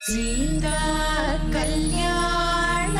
സീതാ കല്യാണ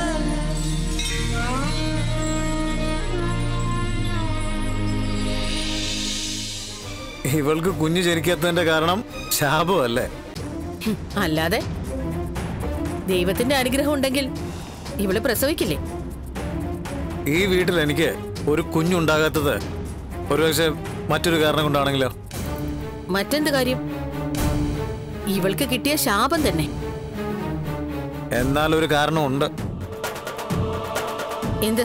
ഇവൾക്ക് കുഞ്ഞ് ജനിക്കാത്തതിന്റെ കാരണം ശാപമല്ലേ ഹും, അല്ലാതെ ദൈവത്തിന്റെ അനുഗ്രഹം ഉണ്ടെങ്കിൽ ഇവള് പ്രസവിക്കില്ലേ ഈ വീട്ടിൽ എനിക്ക് ഒരു കുഞ്ഞുണ്ടാകാത്തത് ഒരുപക്ഷെ മറ്റൊരു കാരണം കൊണ്ടാണെങ്കിലോ മറ്റെന്ത് കാര്യം ഇവൾക്ക് കിട്ടിയ ശാപം തന്നെ എന്നാൽ ഒരു കാരണമുണ്ട് എന്ത്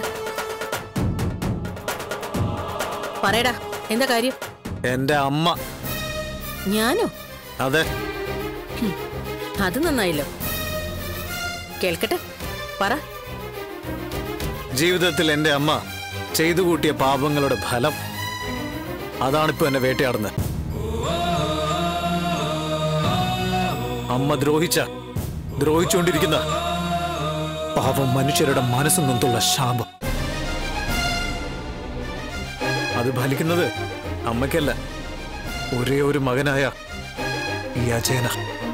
പറയടാ എന്താ കാര്യം എന്റെ അമ്മ ഞാനോ അതെ അത് നന്നായില്ലോ കേൾക്കട്ടെ പറ ജീവിതത്തിൽ എന്റെ അമ്മ ചെയ്തു കൂട്ടിയ പാപങ്ങളുടെ ഫലം അതാണിപ്പോ എന്നെ വേട്ടയാടുന്നത് അമ്മ ദ്രോഹിച്ച ദ്രോഹിച്ചുകൊണ്ടിരിക്കുന്ന പാപം മനുഷ്യരുടെ മനസ്സ് നിന്നുള്ള ശാപം അത് ഫലിക്കുന്നത് അമ്മയ്ക്കല്ല ഒരേ ഒരു മകനായ ഈ അജയന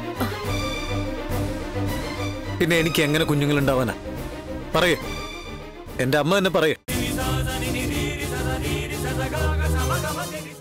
പിന്നെ എനിക്ക് എങ്ങനെ കുഞ്ഞുങ്ങളുണ്ടാവാനാ പറയേ എന്റെ അമ്മ തന്നെ പറയേ